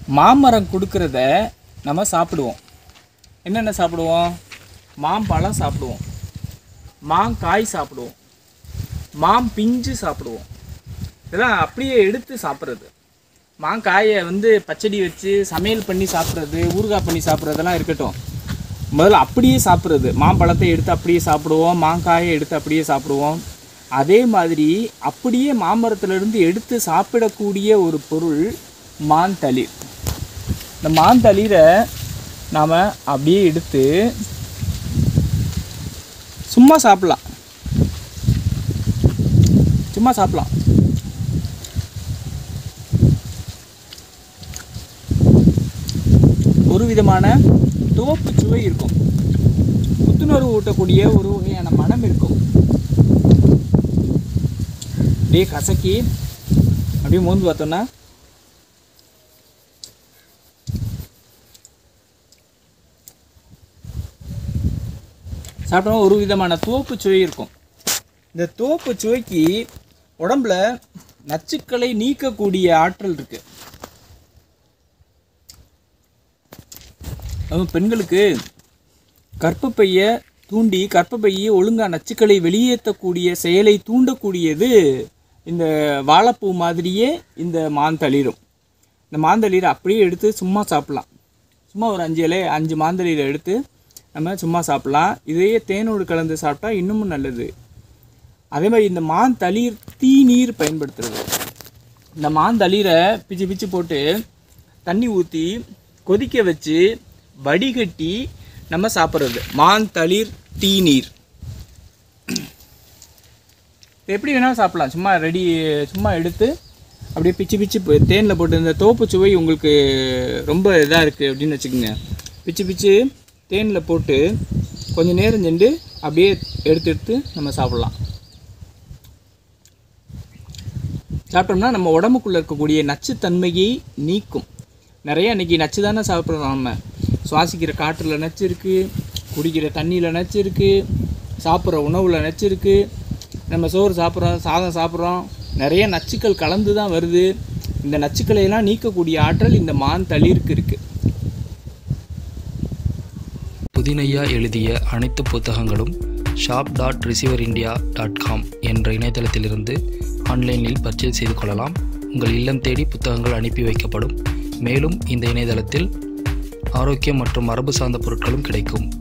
மாமரம் கொடுக்கறத நம்ம சாப்பிடுவோம் என்னென்ன சாப்பிடுவோம் மாம்பழம் சாப்பிடுவோம் மாங்காய் சாப்பிடுவோம் மாம் பிஞ்சு சாப்பிடுவோம் இதெல்லாம் அப்படியே எடுத்து சாப்பிட்றது மாங்காயை வந்து பச்சடி வச்சு சமையல் பண்ணி சாப்பிட்றது ஊறுகாய் பண்ணி சாப்பிட்றதெல்லாம் இருக்கட்டும் முதல்ல அப்படியே சாப்பிட்றது மாம்பழத்தை எடுத்து அப்படியே சாப்பிடுவோம் மாங்காயை எடுத்து அப்படியே சாப்பிடுவோம் அதே மாதிரி அப்படியே மாமரத்திலிருந்து எடுத்து சாப்பிடக்கூடிய ஒரு பொருள் மாந்தளிர் இந்த மாந்தளிரை நாம் அப்படியே எடுத்து சும்மா சாப்பிட்லாம் சும்மா சாப்பிட்லாம் ஒரு விதமான துவப்பு சுவை இருக்கும் புத்துணர்வு ஊட்டக்கூடிய ஒரு வகையான மனம் இருக்கும் அப்படியே கசக்கி அப்படியே மோந்து பார்த்தோன்னா சாப்பிட்டோம்னா ஒரு விதமான துவப்பு சுவை இருக்கும் இந்த துவப்பு சுவைக்கு உடம்புல நச்சுக்களை நீக்கக்கூடிய ஆற்றல் இருக்கு அதுவும் பெண்களுக்கு கர்ப்பப்பையை தூண்டி கர்ப்பப்பையை ஒழுங்கா நச்சுக்களை வெளியேற்றக்கூடிய செயலை தூண்டக்கூடியது இந்த வாழைப்பூ மாதிரியே இந்த மாந்தளிரும் இந்த மாந்தளிரை அப்படியே எடுத்து சும்மா சாப்பிட்லாம் சும்மா ஒரு அஞ்சு இலை அஞ்சு மாந்தளிரை எடுத்து நம்ம சும்மா சாப்பிட்லாம் இதையே தேனோடு கலந்து சாப்பிட்டா இன்னமும் நல்லது அதே மாதிரி இந்த மாந்தளிர் தீநீர் பயன்படுத்துறது இந்த மாந்தளிரை பிச்சு பிச்சு போட்டு தண்ணி ஊற்றி கொதிக்க வச்சு வடிகட்டி நம்ம சாப்பிட்றது மாந்தளிர் தீநீர் இது எப்படி வேணாலும் சாப்பிடலாம் சும்மா ரெடி சும்மா எடுத்து அப்படியே பிச்சு பிச்சு போ- தேனில் போட்டு இந்த தோப்பு சுவை உங்களுக்கு ரொம்ப இதாக இருக்குது அப்படின்னு வச்சுக்கோங்க பிச்சு பிச்சு தேனில் போட்டு கொஞ்சம் நேரம் சென்று அப்படியே எடுத்து எடுத்து நம்ம சாப்பிட்லாம் சாப்பிட்டோம்னா நம்ம உடம்புக்குள்ளே இருக்கக்கூடிய நச்சுத்தன்மையை நீக்கும் நிறைய இன்னைக்கு நச்சு தானே சாப்பிட்றோம் நம்ம சுவாசிக்கிற காற்றில் நச்சு இருக்குது குடிக்கிற தண்ணியில் நச்சு இருக்குது சாப்பிட்ற உணவில் நச்சு இருக்குது நம்ம சோறு சாப்பிட்றோம் சாதம் சாப்பிட்றோம் நிறைய நச்சுக்கள் கலந்து தான் வருது இந்த நச்சுக்களை எல்லாம் நீக்கக்கூடிய ஆற்றல் இந்த மான் தளிருக்கு இருக்குது புதினையா எழுதிய அனைத்து புத்தகங்களும் shop dot receiver India dot com என்ற இணையதளத்திலிருந்து ஆன்லைனில் பர்ச்சேஸ் செய்து கொள்ளலாம் உங்கள் இல்லம் தேடி புத்தகங்கள் அனுப்பி வைக்கப்படும் மேலும் இந்த இணையதளத்தில் ஆரோக்கியம் மற்றும் மரபு சார்ந்த பொருட்களும் கிடைக்கும்